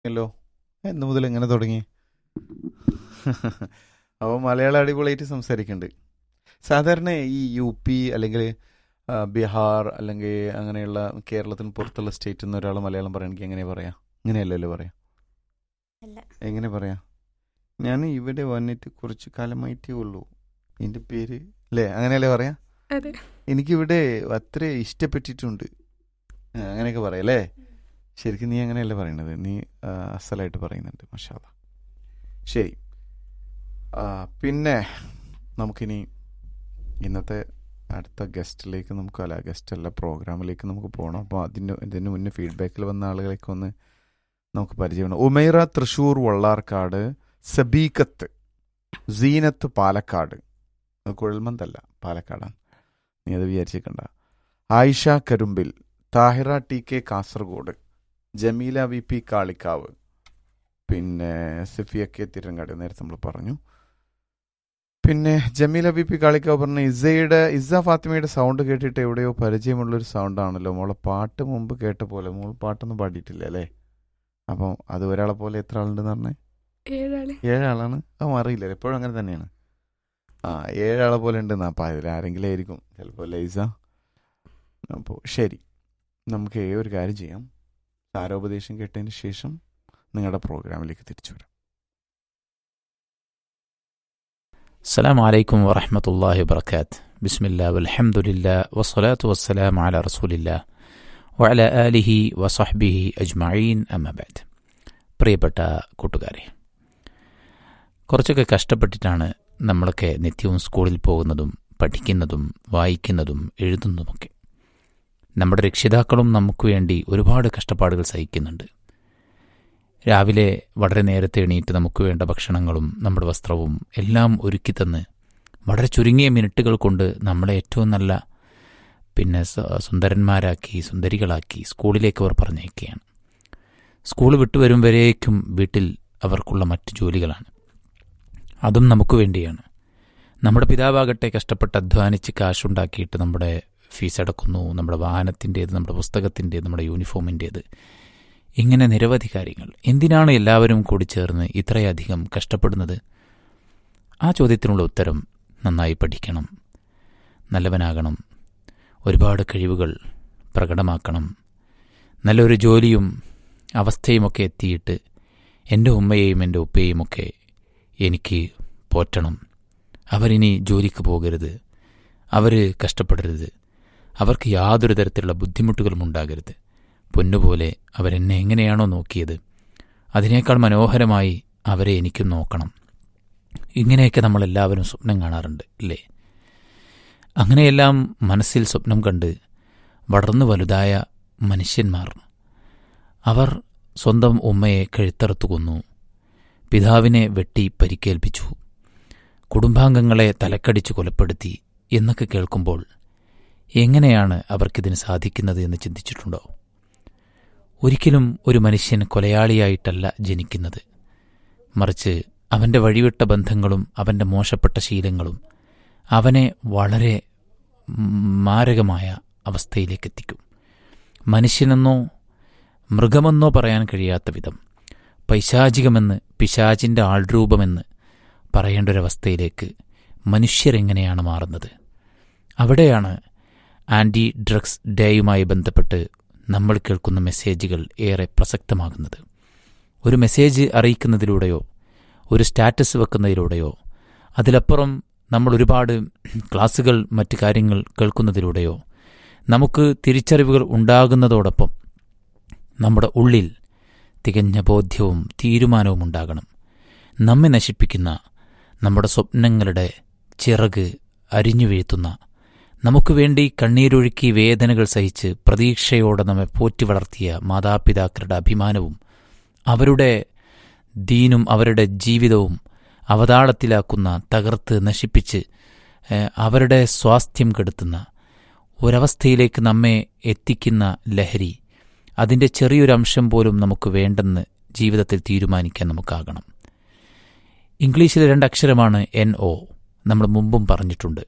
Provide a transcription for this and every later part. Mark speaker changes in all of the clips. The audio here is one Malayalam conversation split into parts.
Speaker 1: ല്ലോ എന്ന് മുതൽ എങ്ങനെ തുടങ്ങി അപ്പോൾ മലയാളം അടിപൊളിയായിട്ട് സംസാരിക്കുന്നുണ്ട് സാധാരണ ഈ യു പി അല്ലെങ്കിൽ ആ, ബീഹാർ അല്ലെങ്കിൽ അങ്ങനെയുള്ള കേരളത്തിന് പുറത്തുള്ള സ്റ്റേറ്റിൽ നിന്ന് ഒരാൾ മലയാളം പറയണമെങ്കിൽ എങ്ങനെ പറയാം ഇങ്ങനെയല്ലല്ലോ പറയാം
Speaker 2: അല്ല
Speaker 1: എങ്ങനെ പറയാം ഞാൻ ഇവിടെ വന്നിട്ട് കുറച്ച് കാലമായിട്ടേ ഉള്ളൂ എൻ്റെ പേര് അല്ലേ അങ്ങനെയല്ലേ പറയാം
Speaker 3: അതെ
Speaker 1: എനിക്കിവിടെ അത്ര ഇഷ്ടപ്പെട്ടിട്ടുണ്ട് ആ, അങ്ങനെയൊക്കെ പറയാം അല്ലേ ശരിക്കും നീ അങ്ങനെയല്ല പറയണത് നീ ആ, അസലായിട്ട് പറയുന്നുണ്ട് മഷാല ശരി ആ, പിന്നെ നമുക്കിനി ഇന്നത്തെ അടുത്ത ഗസ്റ്റിലേക്ക് നമുക്ക് അല്ല ഗസ്റ്റ് അല്ല പ്രോഗ്രാമിലേക്ക് നമുക്ക് പോകണം അപ്പോൾ അതിന് ഇതിന് മുന്നേ ഫീഡ്ബാക്കിൽ വന്ന ആളുകളെയൊക്കെ ഒന്ന് നമുക്ക് പരിചയപ്പെടണം ഉമൈറ തൃശ്ശൂർ വള്ളാർക്കാട് സബീക്കത്ത് സീനത്ത് പാലക്കാട് അത് കുഴൽമന്തല്ല പാലക്കാടാണ് നീ അത് വിചാരിച്ചേക്കണ്ട Ayisha Karumbil Thahira T K Kasaragod Jameela V P Kalikavu പിന്നെ സിഫിയ കെ തിരങ്ങാട് നേരത്തെ നമ്മൾ പറഞ്ഞു പിന്നെ ജമീല വി പി കാളിക്കാവ് പറഞ്ഞ ഇസയുടെ ഇസ ഫാത്തിമയുടെ സൗണ്ട് കേട്ടിട്ട് എവിടെയോ പരിചയമുള്ളൊരു സൗണ്ടാണല്ലോ മോളെ പാട്ട് മുമ്പ് കേട്ട പോലെ മോൾ പാട്ടൊന്നും പാടിയിട്ടില്ല അല്ലേ അപ്പം അത് ഒരാളെ പോലെ എത്ര ആളുണ്ടെന്ന് പറഞ്ഞേ
Speaker 3: ഏഴാള്
Speaker 1: ഏഴാളാണ് അത് അറിയില്ല എപ്പോഴും അങ്ങനെ തന്നെയാണ് ആ ഏഴാളെ പോലെ ഉണ്ടെന്ന് അപ്പം അതിൽ ആരെങ്കിലും ആയിരിക്കും ചിലപ്പോൾ ലൈസ അപ്പോൾ ശരി നമുക്ക് ഒരു കാര്യം ചെയ്യാം സാരോപദേശം കേട്ടതിന് ശേഷം നിങ്ങളുടെ പ്രോഗ്രാമിലേക്ക് തിരിച്ചു വരാം
Speaker 4: السلام عليكم ورحمة الله وبركاته بسم الله والحمد لله والصلاة والسلام على رسول الله وعلى آله وصحبه أجمعين أما بعد പ്രിയപ്പെട്ട കൂട്ടുകാരെ കുറച്ചൊക്കെ കഷ്ടപ്പെട്ടിട്ടാണ് നമ്മളൊക്കെ നിത്യവും സ്കൂളിൽ പോകുന്നതും പഠിക്കുന്നതും വായിക്കുന്നതും എഴുതുന്നതുമൊക്കെ നമ്മുടെ രക്ഷിതാക്കളും നമുക്ക് വേണ്ടി ഒരുപാട് കഷ്ടപ്പാടുകൾ സഹിക്കുന്നുണ്ട് രാവിലെ വളരെ നേരത്തെ എണീറ്റ് നമുക്ക് വേണ്ട ഭക്ഷണങ്ങളും നമ്മുടെ വസ്ത്രവും എല്ലാം ഒരുക്കി തന്ന് വളരെ ചുരുങ്ങിയ മിനിറ്റുകൾ കൊണ്ട് നമ്മളെ ഏറ്റവും നല്ല പിന്നെ സ- സുന്ദരന്മാരാക്കി സുന്ദരികളാക്കി സ്കൂളിലേക്ക് അവർ പറഞ്ഞയക്കുകയാണ് സ്കൂൾ വിട്ടു വരും വരേക്കും വീട്ടിൽ അവർക്കുള്ള മറ്റു ജോലികളാണ് അതും നമുക്ക് വേണ്ടിയാണ് നമ്മുടെ പിതാവാകട്ടെ കഷ്ടപ്പെട്ട് അധ്വാനിച്ച് കാശുണ്ടാക്കിയിട്ട് നമ്മുടെ ഫീസ് അടക്കുന്നു നമ്മുടെ വാഹനത്തിൻ്റേത് നമ്മുടെ പുസ്തകത്തിൻ്റേത് നമ്മുടെ യൂണിഫോമിൻ്റേത് ഇങ്ങനെ നിരവധി കാര്യങ്ങൾ എന്തിനാണ് എല്ലാവരും കൂടി ചേർന്ന് ഇത്രയധികം കഷ്ടപ്പെടുന്നത് ആ ചോദ്യത്തിനുള്ള ഉത്തരം നന്നായി പഠിക്കണം നല്ലവനാകണം ഒരുപാട് കഴിവുകൾ പ്രകടമാക്കണം നല്ലൊരു ജോലിയും അവസ്ഥയുമൊക്കെ എത്തിയിട്ട് എൻ്റെ ഉമ്മയെയും എൻ്റെ ഉപ്പയെയുമൊക്കെ എനിക്ക് പോറ്റണം അവരിനി ജോലിക്ക് പോകരുത് അവർ കഷ്ടപ്പെടരുത് അവർക്ക് യാതൊരു തരത്തിലുള്ള ബുദ്ധിമുട്ടുകളും ഉണ്ടാകരുത് പൊന്നുപോലെ അവരെന്നെ എങ്ങനെയാണോ നോക്കിയത് അതിനേക്കാൾ മനോഹരമായി അവരെ എനിക്കും നോക്കണം ഇങ്ങനെയൊക്കെ നമ്മളെല്ലാവരും സ്വപ്നം കാണാറുണ്ട് ഇല്ലേ അങ്ങനെയെല്ലാം മനസ്സിൽ സ്വപ്നം കണ്ട് വളർന്നു വലുതായ മനുഷ്യന്മാർ അവർ സ്വന്തം ഉമ്മയെ കഴുത്തറുത്തു കൊന്നു പിതാവിനെ വെട്ടി പരിക്കേൽപ്പിച്ചു കുടുംബാംഗങ്ങളെ തലക്കടിച്ച് കൊലപ്പെടുത്തി എന്നൊക്കെ കേൾക്കുമ്പോൾ എങ്ങനെയാണ് അവർക്കിതിന് സാധിക്കുന്നത് എന്ന് ചിന്തിച്ചിട്ടുണ്ടോ ഒരിക്കലും ഒരു മനുഷ്യൻ കൊലയാളിയായിട്ടല്ല ജനിക്കുന്നത് മറിച്ച് അവൻ്റെ വഴിവിട്ട ബന്ധങ്ങളും അവൻ്റെ മോശപ്പെട്ട ശീലങ്ങളും അവനെ വളരെ മാരകമായ അവസ്ഥയിലേക്ക് എത്തിക്കും മനുഷ്യനെന്നോ മൃഗമെന്നോ പറയാൻ കഴിയാത്ത വിധം പൈശാചികമെന്ന് പിശാചിൻ്റെ ആൾരൂപമെന്ന് പറയേണ്ട ഒരവസ്ഥയിലേക്ക് മനുഷ്യരെങ്ങനെയാണ് മാറുന്നത് അവിടെയാണ് ആൻറ്റി ഡ്രഗ്സ് ഡേയുമായി ബന്ധപ്പെട്ട് നമ്മൾ കേൾക്കുന്ന മെസ്സേജുകൾ ഏറെ പ്രസക്തമാകുന്നത് ഒരു മെസ്സേജ് അറിയിക്കുന്നതിലൂടെയോ ഒരു സ്റ്റാറ്റസ് വെക്കുന്നതിലൂടെയോ അതിലപ്പുറം നമ്മൾ ഒരുപാട് ക്ലാസ്സുകൾ മറ്റു കാര്യങ്ങൾ കേൾക്കുന്നതിലൂടെയോ നമുക്ക് തിരിച്ചറിവുകൾ ഉണ്ടാകുന്നതോടൊപ്പം നമ്മുടെ ഉള്ളിൽ തികഞ്ഞ ബോധ്യവും തീരുമാനവും ഉണ്ടാകണം നമ്മെ നശിപ്പിക്കുന്ന നമ്മുടെ സ്വപ്നങ്ങളുടെ ചിറക് അരിഞ്ഞു വീഴ്ത്തുന്ന നമുക്ക് വേണ്ടി കണ്ണീരൊഴുക്കി വേദനകൾ സഹിച്ച് പ്രതീക്ഷയോടെ നമ്മെ പോറ്റി വളർത്തിയ മാതാപിതാക്കളുടെ അഭിമാനവും അവരുടെ ദീനും അവരുടെ ജീവിതവും അവതാളത്തിലാക്കുന്ന തകർത്ത് നശിപ്പിച്ച് ഏഹ്, അവരുടെ സ്വാസ്ഥ്യം കെടുത്തുന്ന ഒരവസ്ഥയിലേക്ക് നമ്മെ എത്തിക്കുന്ന ലഹരി അതിൻ്റെ ചെറിയൊരു അംശം പോലും നമുക്ക് വേണ്ടെന്ന് ജീവിതത്തിൽ തീരുമാനിക്കാൻ നമുക്കാകണം ഇംഗ്ലീഷിലെ രണ്ടക്ഷരമാണ് എൻ ഒ നമ്മൾ മുമ്പും പറഞ്ഞിട്ടുണ്ട്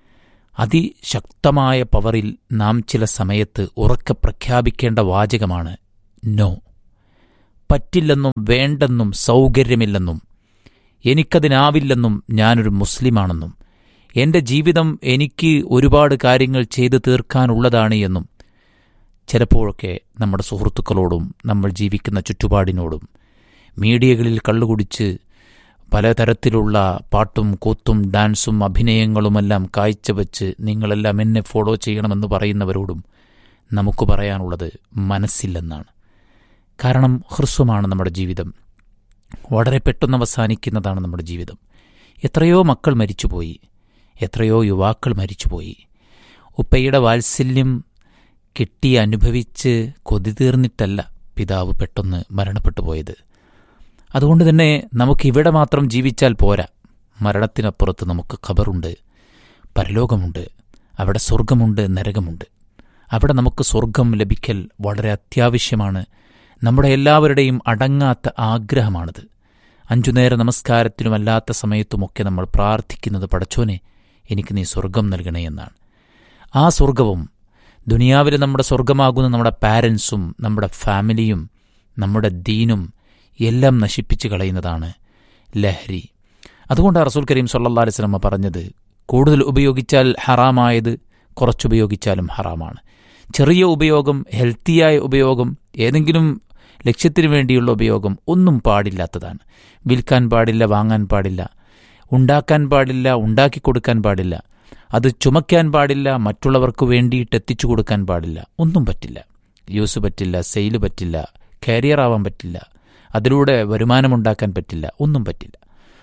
Speaker 4: അതിശക്തമായ പവറിൽ നാം ചില സമയത്ത് ഉറക്കെ പ്രഖ്യാപിക്കേണ്ട വാചകമാണ് നോ പറ്റില്ലെന്നും വേണ്ടെന്നും സൗകര്യമില്ലെന്നും എനിക്കതിനാവില്ലെന്നും ഞാനൊരു മുസ്ലിമാണെന്നും എന്റെ ജീവിതം എനിക്ക് ഒരുപാട് കാര്യങ്ങൾ ചെയ്തു തീർക്കാനുള്ളതാണ് എന്നും ചിലപ്പോഴൊക്കെ നമ്മുടെ സുഹൃത്തുക്കളോടും നമ്മൾ ജീവിക്കുന്ന ചുറ്റുപാടിനോടും മീഡിയകളിൽ കള്ളുകുടിച്ച് പലതരത്തിലുള്ള പാട്ടും കൂത്തും ഡാൻസും അഭിനയങ്ങളുമെല്ലാം കാഴ്ചവെച്ച് നിങ്ങളെല്ലാം എന്നെ ഫോളോ ചെയ്യണമെന്ന് പറയുന്നവരോടും നമുക്ക് പറയാനുള്ളത് മനസ്സില്ലെന്നാണ് കാരണം ഹ്രസ്വമാണ് നമ്മുടെ ജീവിതം വളരെ പെട്ടെന്ന് അവസാനിക്കുന്നതാണ് നമ്മുടെ ജീവിതം എത്രയോ മക്കൾ മരിച്ചുപോയി എത്രയോ യുവാക്കൾ മരിച്ചുപോയി ഉപ്പയുടെ വാത്സല്യം കിട്ടി അനുഭവിച്ച് കൊതി തീർന്നിട്ടല്ല പിതാവ് പെട്ടെന്ന് മരണപ്പെട്ടു പോയത് അതുകൊണ്ട് തന്നെ നമുക്ക് ഇവിടെ മാത്രം ജീവിച്ചാൽ പോരാ മരണത്തിനപ്പുറത്ത് നമുക്ക് ഖബറുണ്ട് പരലോകമുണ്ട് അവിടെ സ്വർഗമുണ്ട് നരകമുണ്ട് അവിടെ നമുക്ക് സ്വർഗം ലഭിക്കൽ വളരെ അത്യാവശ്യമാണ് നമ്മുടെ എല്ലാവരുടെയും അടങ്ങാത്ത ആഗ്രഹമാണത് അഞ്ചു നേര നമസ്കാരത്തിനുമല്ലാത്ത സമയത്തുമൊക്കെ നമ്മൾ പ്രാർത്ഥിക്കുന്നത് പടച്ചോനെ എനിക്ക് നീ സ്വർഗം നൽകണേ എന്നാണ് ആ സ്വർഗവും ദുനിയാവിൽ നമ്മുടെ സ്വർഗമാകുന്ന നമ്മുടെ പാരൻസും നമ്മുടെ ഫാമിലിയും നമ്മുടെ ദീനും എല്ലാം നശിപ്പിച്ചു കളയുന്നതാണ് ലഹരി അതുകൊണ്ട് റസൂൽ കരീം സല്ലാ അലിസ്ലമ പറഞ്ഞത് കൂടുതൽ ഉപയോഗിച്ചാൽ ഹറാമായത് കുറച്ചുപയോഗിച്ചാലും ഹറാമാണ് ചെറിയ ഉപയോഗം ഹെൽത്തിയായ ഉപയോഗം ഏതെങ്കിലും ലക്ഷ്യത്തിനു വേണ്ടിയുള്ള ഉപയോഗം ഒന്നും പാടില്ലാത്തതാണ് വിൽക്കാൻ പാടില്ല വാങ്ങാൻ പാടില്ല ഉണ്ടാക്കാൻ പാടില്ല ഉണ്ടാക്കി കൊടുക്കാൻ പാടില്ല അത് ചുമക്കാൻ പാടില്ല മറ്റുള്ളവർക്ക് വേണ്ടിയിട്ട് എത്തിച്ചു കൊടുക്കാൻ പാടില്ല ഒന്നും പറ്റില്ല യൂസ് പറ്റില്ല സെയിൽ പറ്റില്ല കാരിയർ ആവാൻ പറ്റില്ല അതിലൂടെ വരുമാനമുണ്ടാക്കാൻ പറ്റില്ല ഒന്നും പറ്റില്ല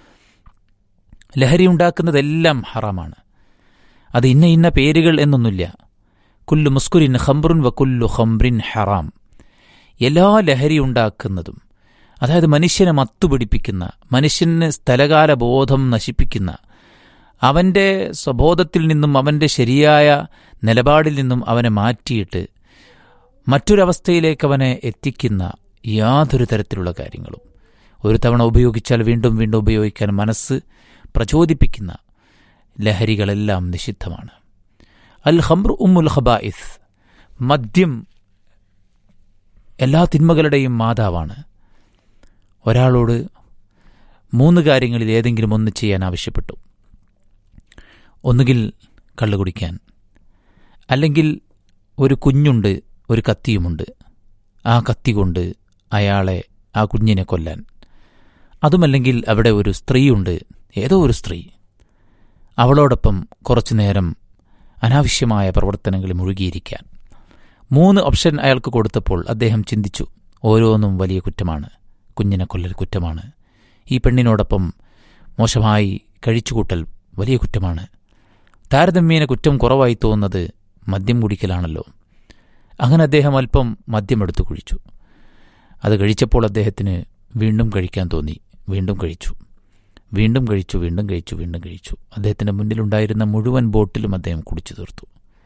Speaker 4: ലഹരി ഉണ്ടാക്കുന്നതെല്ലാം ഹറാമാണ് അത് ഇന്ന ഇന്ന പേരുകൾ എന്നൊന്നുമില്ല കുല്ലു മുസ്കുരിൻ ഹംബ്രുൻ വ കുല്ലു ഹംബ്രിൻ ഹറാം എല്ലാ ലഹരി ഉണ്ടാക്കുന്നതും അതായത് മനുഷ്യനെ മത്തുപിടിപ്പിക്കുന്ന മനുഷ്യന് സ്ഥലകാല ബോധം നശിപ്പിക്കുന്ന അവന്റെ സ്വബോധത്തിൽ നിന്നും അവന്റെ ശരിയായ നിലപാടിൽ നിന്നും അവനെ മാറ്റിയിട്ട് മറ്റൊരവസ്ഥയിലേക്ക് അവനെ എത്തിക്കുന്ന യാതൊരു തരത്തിലുള്ള കാര്യങ്ങളും ഒരു തവണ ഉപയോഗിച്ചാൽ വീണ്ടും വീണ്ടും ഉപയോഗിക്കാൻ മനസ്സ് പ്രചോദിപ്പിക്കുന്ന ലഹരികളെല്ലാം നിഷിദ്ധമാണ് അൽ ഹംർ ഉമ്മുൽ ഹബായിസ് മദ്യം എല്ലാ തിന്മകളുടെയും മാതാവാണ് ഒരാളോട് മൂന്ന് കാര്യങ്ങളിൽ ഏതെങ്കിലും ഒന്ന് ചെയ്യാൻ ആവശ്യപ്പെട്ടു ഒന്നുകിൽ കള്ളു കുടിക്കാൻ അല്ലെങ്കിൽ ഒരു കുഞ്ഞുണ്ട് ഒരു കത്തിയുമുണ്ട് ആ കത്തി കൊണ്ട് അയാളെ ആ കുഞ്ഞിനെ കൊല്ലാൻ അതുമല്ലെങ്കിൽ അവിടെ ഒരു സ്ത്രീയുണ്ട് ഏതോ ഒരു സ്ത്രീ അവളോടൊപ്പം കുറച്ചു നേരം അനാവശ്യമായ പ്രവർത്തനങ്ങളിൽ മുഴുകിയിരിക്കാൻ മൂന്ന് ഓപ്ഷൻ അയാൾക്ക് കൊടുത്തപ്പോൾ അദ്ദേഹം ചിന്തിച്ചു ഓരോന്നും വലിയ കുറ്റമാണ് കുഞ്ഞിനെ കൊല്ലൽ കുറ്റമാണ് ഈ പെണ്ണിനോടൊപ്പം മോശമായി കഴിച്ചുകൂട്ടൽ വലിയ കുറ്റമാണ് താരതമ്യേന കുറ്റം കുറവായി തോന്നുന്നത് മദ്യം കുടിക്കലാണല്ലോ അങ്ങനെ അദ്ദേഹം അല്പം മദ്യം എടുത്തു കുഴിച്ചു അത് കഴിച്ചപ്പോൾ അദ്ദേഹത്തിന് വീണ്ടും കഴിക്കാൻ തോന്നി വീണ്ടും കഴിച്ചു വീണ്ടും കഴിച്ചു വീണ്ടും കഴിച്ചു വീണ്ടും കഴിച്ചു അദ്ദേഹത്തിന്റെ മുന്നിലുണ്ടായിരുന്ന മുഴുവൻ ബോട്ടിലും അദ്ദേഹം കുടിച്ചു തീർത്തു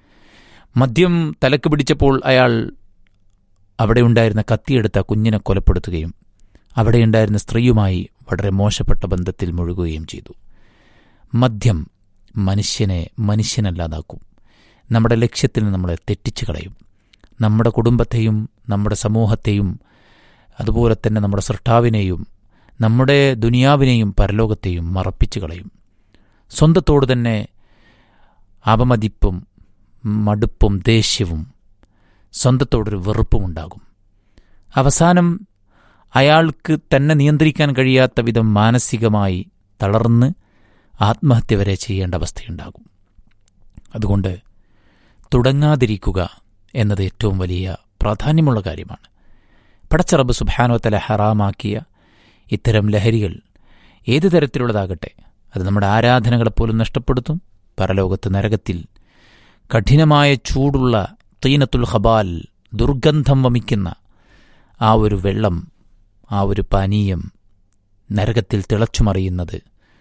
Speaker 4: മദ്യം തലക്ക് പിടിച്ചപ്പോൾ അയാൾ അവിടെ ഉണ്ടായിരുന്ന കത്തിയെടുത്ത കുഞ്ഞിനെ കൊലപ്പെടുത്തുകയും അവിടെയുണ്ടായിരുന്ന സ്ത്രീയുമായി വളരെ മോശപ്പെട്ട ബന്ധത്തിൽ മുഴുകുകയും ചെയ്തു മദ്യം മനുഷ്യനെ മനുഷ്യനല്ലാതാക്കും നമ്മുടെ ലക്ഷ്യത്തിൽ നമ്മളെ തെറ്റിച്ചു കളയും നമ്മുടെ കുടുംബത്തെയും നമ്മുടെ സമൂഹത്തെയും അതുപോലെ തന്നെ നമ്മുടെ സൃഷ്ടാവിനെയും നമ്മുടെ ദുനിയാവിനെയും പരലോകത്തെയും മറപ്പിച്ചു കളയും സ്വന്തത്തോട് തന്നെ അപമതിപ്പും മടുപ്പും ദേഷ്യവും സ്വന്തത്തോടൊരു വെറുപ്പുമുണ്ടാകും അവസാനം അയാൾക്ക് തന്നെ നിയന്ത്രിക്കാൻ കഴിയാത്ത വിധം മാനസികമായി തളർന്ന് ആത്മഹത്യ വരെ ചെയ്യേണ്ട അവസ്ഥയുണ്ടാകും അതുകൊണ്ട് തുടങ്ങാതിരിക്കുക എന്നത് ഏറ്റവും വലിയ പ്രാധാന്യമുള്ള കാര്യമാണ് പടച്ചറബ് സുബാനോത്തല ഹറാമാക്കിയ ഇത്തരം ലഹരികൾ ഏതു തരത്തിലുള്ളതാകട്ടെ അത് നമ്മുടെ ആരാധനകളെപ്പോലും നഷ്ടപ്പെടുത്തും പരലോകത്ത് നരകത്തിൽ കഠിനമായ ചൂടുള്ള തീനത്തുൽ ഹബാൽ ദുർഗന്ധം വമിക്കുന്ന ആ ഒരു വെള്ളം ആ ഒരു പാനീയം നരകത്തിൽ തിളച്ചുമറിയുന്നത്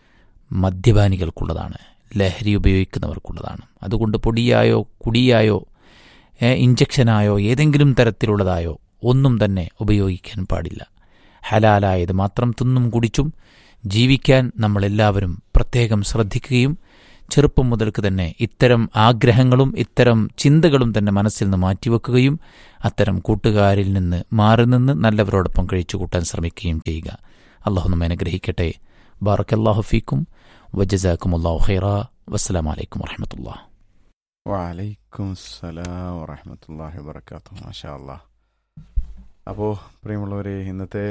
Speaker 4: മദ്യപാനികൾക്കുള്ളതാണ് ലഹരി ഉപയോഗിക്കുന്നവർക്കുള്ളതാണ് അതുകൊണ്ട് പൊടിയായോ കുടിയായോ ഇഞ്ചക്ഷനായോ ഏതെങ്കിലും തരത്തിലുള്ളതായോ ഒന്നും തന്നെ ഉപയോഗിക്കാൻ പാടില്ല ഹലാലായത് മാത്രം തിന്നും കുടിച്ചും ജീവിക്കാൻ നമ്മളെല്ലാവരും പ്രത്യേകം ശ്രദ്ധിക്കുകയും ചെറുപ്പം മുതൽക്ക് തന്നെ ഇത്തരം ആഗ്രഹങ്ങളും ഇത്തരം ചിന്തകളും തന്നെ മനസ്സിൽ നിന്ന് മാറ്റിവെക്കുകയും അത്തരം കൂട്ടുകാരിൽ നിന്ന് മാറി നിന്ന് നല്ലവരോടൊപ്പം കഴിച്ചു കൂട്ടാൻ ശ്രമിക്കുകയും ചെയ്യുക അള്ളാഹു നമ്മെ അനുഗ്രഹിക്കട്ടെ ബാറക്കല്ലാഹു ഫീക്കും വജസാക്കും അള്ളാഹു ഖൈറ വസ്സലാമലൈക്കും വറഹമത്തുള്ള
Speaker 1: വലൈക്കും സലാം വറഹമത്തല്ലാഹി വബർക്കാത്തു മാഷാ അല്ലാ അപ്പോൾ പ്രിയമുള്ളവരെ ഇന്നത്തെ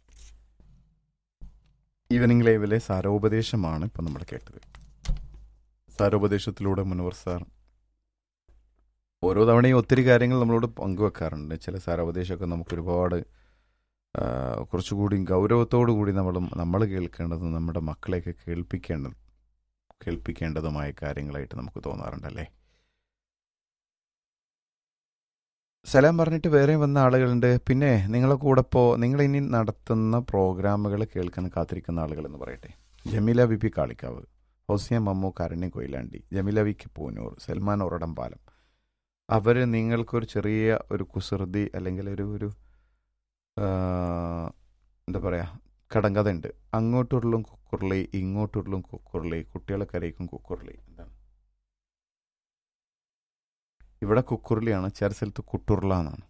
Speaker 1: ഈവനിങ് ലൈവിലെ സാരോപദേശമാണ് ഇപ്പം നമ്മൾ കേട്ടത് സാരോപദേശത്തിലൂടെ മുനവർ സാർ ഓരോ തവണയും ഒത്തിരി കാര്യങ്ങൾ നമ്മളോട് പങ്കുവെക്കാറുണ്ട് ചില സാരോപദേശമൊക്കെ നമുക്ക് ഒരുപാട് ആ, കുറച്ചുകൂടി ഗൗരവത്തോടു കൂടി നമ്മൾ നമ്മൾ കേൾക്കേണ്ടതും നമ്മുടെ മക്കളെയൊക്കെ കേൾപ്പിക്കേണ്ടത് കേൾപ്പിക്കേണ്ടതുമായ കാര്യങ്ങളായിട്ട് നമുക്ക് തോന്നാറുണ്ടല്ലേ സലാം പറഞ്ഞിട്ട് വേറെ വന്ന ആളുകളുണ്ട് പിന്നെ നിങ്ങളെ കൂടെ ഇപ്പോൾ നിങ്ങൾ ഇനി നടത്തുന്ന പ്രോഗ്രാമുകൾ കേൾക്കാൻ കാത്തിരിക്കുന്ന ആളുകൾ എന്ന് പറയട്ടെ Jameela V P Kalikavu Housiya Mammu Karanya Koyilandy Jameela V K Poonoor Salman Oradampalam അവർ നിങ്ങൾക്കൊരു ചെറിയ ഒരു കുസൃതി അല്ലെങ്കിൽ ഒരു ഒരു ആ, എന്താ പറയുക കടങ്കഥ ഉണ്ട് അങ്ങോട്ടുള്ളും കുക്കുർലി ഇങ്ങോട്ടുള്ളും കുക്കുർലി കുട്ടികളെ കരയ്ക്കും കുക്കുർലി എന്താണ് ഇവിടെ കുക്കുർലിയാണ് ചില സ്ഥലത്ത് കുട്ടുർല എന്നാണ്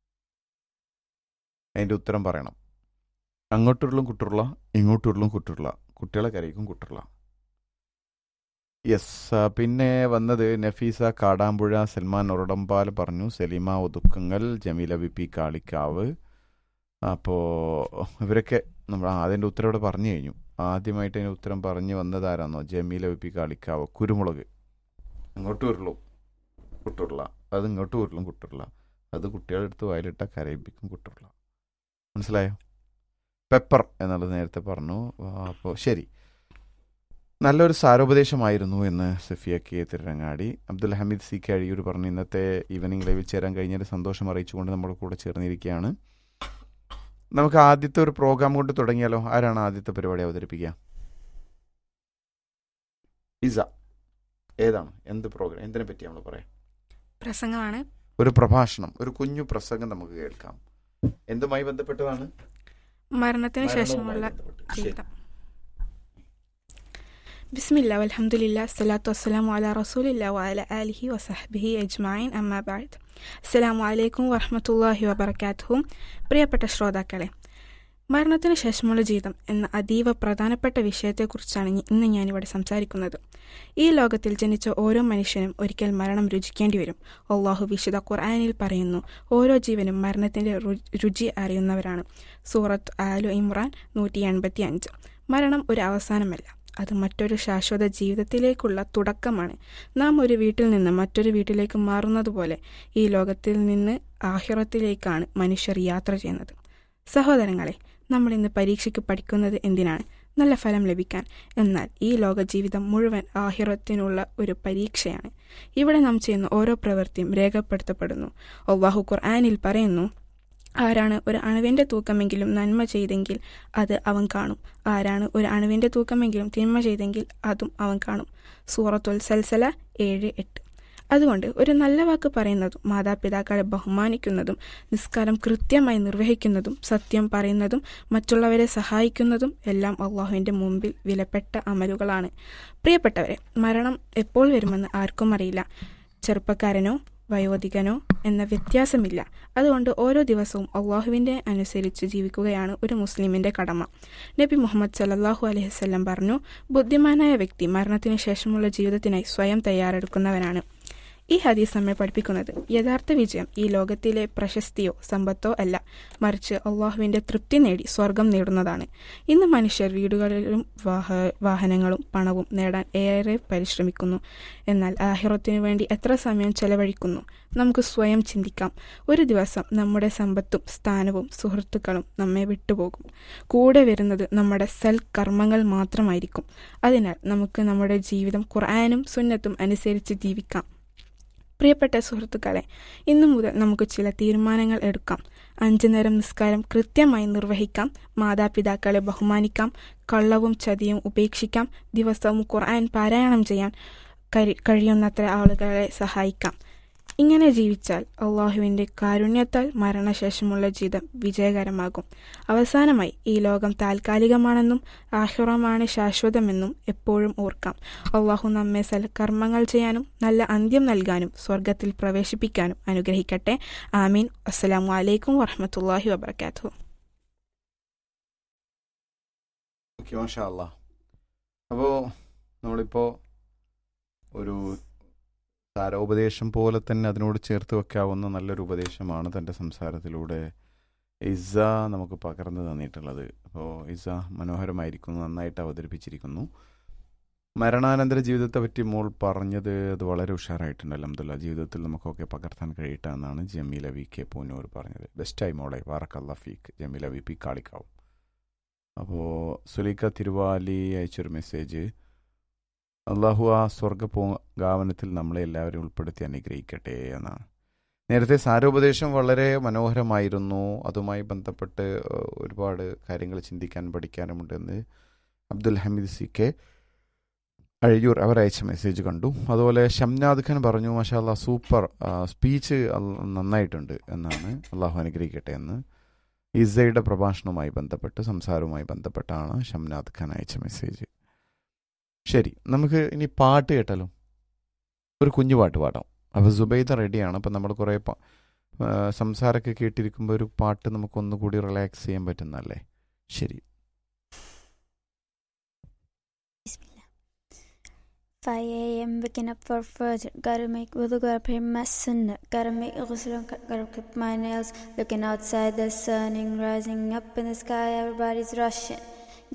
Speaker 1: അതിൻ്റെ ഉത്തരം പറയണം അങ്ങോട്ടുള്ളും കുട്ടുർല ഇങ്ങോട്ടുള്ളും കുട്ടുർല കുട്ടികളെ കരയ്ക്കും കുട്ടുർല യെസ് പിന്നെ വന്നത് നഫീസ കാടാമ്പുഴ സൽമാൻ ഒറടമ്പാൽ പറഞ്ഞു സലീമ ഒതുക്കങ്ങൽ ജമീല വി പി കാളിക്കാവ് അപ്പോൾ ഇവരൊക്കെ നമ്മൾ ആ, അതിൻ്റെ ഉത്തരം ഇവിടെ പറഞ്ഞു കഴിഞ്ഞു ആദ്യമായിട്ട് അതിൻ്റെ ഉത്തരം പറഞ്ഞു വന്നതാരാന്നോ ജമീല വി പി കാളിക്കാവ് കുരുമുളക് അങ്ങോട്ട് ഉരുളു കുട്ടുരുള അത് ഇങ്ങോട്ട് ഉരുളും കുട്ടുരുള അത് കുട്ടികളുടെ അടുത്ത് വയലിട്ട കരയിപ്പിക്കും കുട്ടുരുള മനസ്സിലായോ പെപ്പർ എന്നുള്ളത് നേരത്തെ പറഞ്ഞു അപ്പോൾ ശരി നല്ലൊരു സാരോപദേശമായിരുന്നു എന്ന് Safiya K Tirurangadi Abdul Hameed C K Azhiyur പറഞ്ഞു ഇന്നത്തെ ഈവനിങ് ലൈവിൽ ചേരാൻ കഴിഞ്ഞതിൽ സന്തോഷം അറിയിച്ചുകൊണ്ട് നമ്മുടെ കൂടെ ചേർന്നിരിക്കുകയാണ് നമുക്ക് ആദ്യത്തെ ഒരു പ്രോഗ്രാം കൊണ്ട് തുടങ്ങിയാലോ ആരാണ് ആദ്യത്തെ പരിപാടി അവതരിപ്പിക്കുക ഇസ ഏതാണ് എന്ത് പ്രോഗ്രാം എന്തിനെ പറ്റി നമ്മൾ പറയാം
Speaker 2: പ്രസംഗമാണ്
Speaker 1: ഒരു പ്രഭാഷണം ഒരു കുഞ്ഞു പ്രസംഗം നമുക്ക് കേൾക്കാം എന്തുമായി ബന്ധപ്പെട്ടതാണ്
Speaker 2: മരണത്തിന്
Speaker 1: മരണവുമായി
Speaker 2: ശേഷമുള്ള
Speaker 1: ബന്ധപ്പെട്ട്. ശരി.
Speaker 2: ജീവിതം ബിസ്മില്ല വൽഹംദുലില്ല സ്വലാത്തു വസ്സലാമു അല റസൂലില്ല വഅല ആലിഹി വസഹ്ബിഹി അജ്മായിൻ അമ്മാ ബഅദ് അസ്സലാമു അലൈക്കും വറഹ്മത്തുള്ളാഹി വബറകാതുഹു പ്രിയപ്പെട്ട ശ്രോതാക്കളെ മരണത്തിന് ശേഷമുള്ള ജീവിതം എന്ന അതീവ പ്രധാനപ്പെട്ട വിഷയത്തെക്കുറിച്ചാണ് ഇ- ഇന്ന് ഞാനിവിടെ സംസാരിക്കുന്നത് ഈ ലോകത്തിൽ ജനിച്ച ഓരോ മനുഷ്യനും ഒരിക്കൽ മരണം രുചിക്കേണ്ടി വരും അള്ളാഹു വിശുദ്ധ ഖുർആനിൽ പറയുന്നു ഓരോ ജീവനും മരണത്തിന്റെ രു- രുചി അറിയുന്നവരാണ് സൂറത്ത് ആലു ഇമ്രാൻ നൂറ്റി എൺപത്തി അഞ്ച് മരണം ഒരു അവസാനമല്ല അത് മറ്റൊരു ശാശ്വത ജീവിതത്തിലേക്കുള്ള തുടക്കമാണ് നാം ഒരു വീട്ടിൽ നിന്ന് മറ്റൊരു വീട്ടിലേക്ക് മാറുന്നതുപോലെ ഈ ലോകത്തിൽ നിന്ന് ആഹിറത്തിലേക്കാണ് മനുഷ്യർ യാത്ര ചെയ്യുന്നത് സഹോദരങ്ങളെ നമ്മൾ ഇന്ന് പരീക്ഷയ്ക്ക് പഠിക്കുന്നത് എന്തിനാണ് നല്ല ഫലം ലഭിക്കാൻ എന്നാൽ ഈ ലോക ജീവിതം മുഴുവൻ ആഹിറത്തിനുള്ള ഒരു പരീക്ഷയാണ് ഇവിടെ നാം ചെയ്യുന്ന ഓരോ പ്രവൃത്തിയും രേഖപ്പെടുത്തപ്പെടുന്നു അള്ളാഹു ഖുർആനിൽ പറയുന്നു ആരാണ് ഒരു അണുവിന്റെ തൂക്കമെങ്കിലും നന്മ ചെയ്തെങ്കിൽ അത് അവൻ കാണും ആരാണ് ഒരു അണുവിന്റെ തൂക്കമെങ്കിലും തിന്മ ചെയ്തെങ്കിൽ അതും അവൻ കാണും സൂറത്തുൽ സൽസല ഏഴ് എട്ട് അതുകൊണ്ട് ഒരു നല്ല വാക്ക് പറയുന്നതും മാതാപിതാക്കളെ ബഹുമാനിക്കുന്നതും നിസ്കാരം കൃത്യമായി നിർവഹിക്കുന്നതും സത്യം പറയുന്നതും മറ്റുള്ളവരെ സഹായിക്കുന്നതും എല്ലാം അള്ളാഹുവിന്റെ മുമ്പിൽ വിലപ്പെട്ട അമലുകളാണ് പ്രിയപ്പെട്ടവരെ മരണം എപ്പോൾ വരുമെന്ന് ആർക്കും അറിയില്ല ചെറുപ്പക്കാരനോ വയോധികനോ എന്ന വ്യത്യാസമില്ല അതുകൊണ്ട് ഓരോ ദിവസവും അള്ളാഹുവിൻ്റെ അനുസരിച്ച് ജീവിക്കുകയാണ് ഒരു മുസ്ലിമിൻ്റെ കടമ നബി മുഹമ്മദ് സല്ലല്ലാഹു അലൈഹി വസല്ലം പറഞ്ഞു ബുദ്ധിമാനായ വ്യക്തി മരണത്തിന് ശേഷമുള്ള ജീവിതത്തിനായി സ്വയം തയ്യാറെടുക്കുന്നവനാണ് ഈ ഹദീസ് നമ്മെ പഠിപ്പിക്കുന്നത് യഥാർത്ഥ വിജയം ഈ ലോകത്തിലെ പ്രശസ്തിയോ സമ്പത്തോ അല്ല മറിച്ച് അള്ളാഹുവിൻ്റെ തൃപ്തി നേടി സ്വർഗം നേടുന്നതാണ് ഇന്ന് മനുഷ്യർ വീടുകളിലും വാഹ വാഹനങ്ങളും പണവും നേടാൻ ഏറെ പരിശ്രമിക്കുന്നു എന്നാൽ ആഹിറത്തിനു വേണ്ടി എത്ര സമയം ചെലവഴിക്കുന്നു നമുക്ക് സ്വയം ചിന്തിക്കാം ഒരു ദിവസം നമ്മുടെ സമ്പത്തും സ്ഥാനവും സുഹൃത്തുക്കളും നമ്മെ വിട്ടുപോകും കൂടെ വരുന്നത് നമ്മുടെ സൽ കർമ്മങ്ങൾ മാത്രമായിരിക്കും അതിനാൽ നമുക്ക് നമ്മുടെ ജീവിതം ഖുർആാനും സുന്നത്തും അനുസരിച്ച് ജീവിക്കാം പ്രിയപ്പെട്ട സുഹൃത്തുക്കളെ ഇന്നു മുതൽ നമുക്ക് ചില തീരുമാനങ്ങൾ എടുക്കാം അഞ്ചു നേരം നിസ്കാരം കൃത്യമായി നിർവഹിക്കാം മാതാപിതാക്കളെ ബഹുമാനിക്കാം കള്ളവും ചതിയും ഉപേക്ഷിക്കാം ദിവസവും ഖുർആൻ പാരായണം ചെയ്യാൻ കഴി- കഴിയുന്നത്ര ആളുകളെ സഹായിക്കാം ഇങ്ങനെ ജീവിച്ചാൽ അള്ളാഹുവിൻ്റെ കാരുണ്യത്താൽ മരണശേഷമുള്ള ജീവിതം വിജയകരമാകും അവസാനമായി ഈ ലോകം താൽക്കാലികമാണെന്നും ആഹുറമാണ് ശാശ്വതമെന്നും എപ്പോഴും ഓർക്കാം അള്ളാഹു നമ്മെ സൽക്കർമ്മങ്ങൾ ചെയ്യാനും നല്ല അന്ത്യം നൽകാനും സ്വർഗത്തിൽ പ്രവേശിപ്പിക്കാനും അനുഗ്രഹിക്കട്ടെ ആമീൻ അസ്സലാമു അലൈക്കും വറഹമത്തല്ലാഹി വബർക്കാത്തു
Speaker 1: ഓക്കെ മാഷാ അല്ലാ അപ്പോൾ നമ്മളിപ്പോൾ ഒരു താരോപദേശം പോലെ തന്നെ അതിനോട് ചേർത്ത് വെക്കാവുന്ന നല്ലൊരു ഉപദേശമാണ് തൻ്റെ സംസാരത്തിലൂടെ ഇസ നമുക്ക് പകർന്നു തന്നിട്ടുള്ളത് അപ്പോൾ ഇസ മനോഹരമായിരിക്കുന്നു നന്നായിട്ട് അവതരിപ്പിച്ചിരിക്കുന്നു മരണാനന്തര ജീവിതത്തെ പറ്റി മോൾ പറഞ്ഞത് അത് വളരെ ഉഷാറായിട്ടുണ്ട് അലഹമുല്ല ജീവിതത്തിൽ നമുക്കൊക്കെ പകർത്താൻ കഴിയട്ടെ എന്നാണ് ജമീല വി കെ പൂനൂർ പറഞ്ഞത് ബെസ്റ്റായി മോളെ വാറക്കല്ല ഫീക്ക് ജമീല വി പി കാളിക്കാവും അപ്പോൾ സുലീക്ക തിരുവാലി അയച്ചൊരു മെസ്സേജ് അള്ളാഹു ആ സ്വർഗ ഗാവനത്തിൽ നമ്മളെ എല്ലാവരും ഉൾപ്പെടുത്തി അനുഗ്രഹിക്കട്ടെ എന്നാണ് നേരത്തെ സാരോപദേശം വളരെ മനോഹരമായിരുന്നു അതുമായി ബന്ധപ്പെട്ട് ഏഹ്, ഒരുപാട് കാര്യങ്ങൾ ചിന്തിക്കാൻ പഠിക്കാനുമുണ്ടെന്ന് അബ്ദുൽ ഹമീദ് സി കെ അഴിയൂർ അവർ അയച്ച മെസ്സേജ് കണ്ടു അതുപോലെ ഷംനാദ് ഖാൻ പറഞ്ഞു മാഷാല്ല സൂപ്പർ സ്പീച്ച് നന്നായിട്ടുണ്ട് എന്നാണ് അള്ളാഹു അനുഗ്രഹിക്കട്ടെ എന്ന് ഇസയുടെ പ്രഭാഷണവുമായി ബന്ധപ്പെട്ട് സംസാരവുമായി ബന്ധപ്പെട്ടാണ് ഷംനാദ് ഖാൻ അയച്ച മെസ്സേജ് ശരി നമുക്ക് ഇനി പാട്ട് കേട്ടാലോ ഒരു കുഞ്ഞു പാട്ട് പാടാം അപ്പോൾ സുബൈദ റെഡിയാണ് അപ്പം നമ്മൾ കുറേ പ- ആ, സംസാരമൊക്കെ കേട്ടിരിക്കുമ്പോൾ ഒരു പാട്ട് നമുക്ക് ഒന്നുകൂടി റിലാക്സ് ചെയ്യാൻ പറ്റുന്നല്ലേ ശരി
Speaker 3: Bismillah. 5 a.m. waking up for further. Gotta make wudu, gotta pray my sunnah. Gotta make ghusl, gotta clip my nails. Looking outside, the sun is rising up in the sky. Everybody's rushing.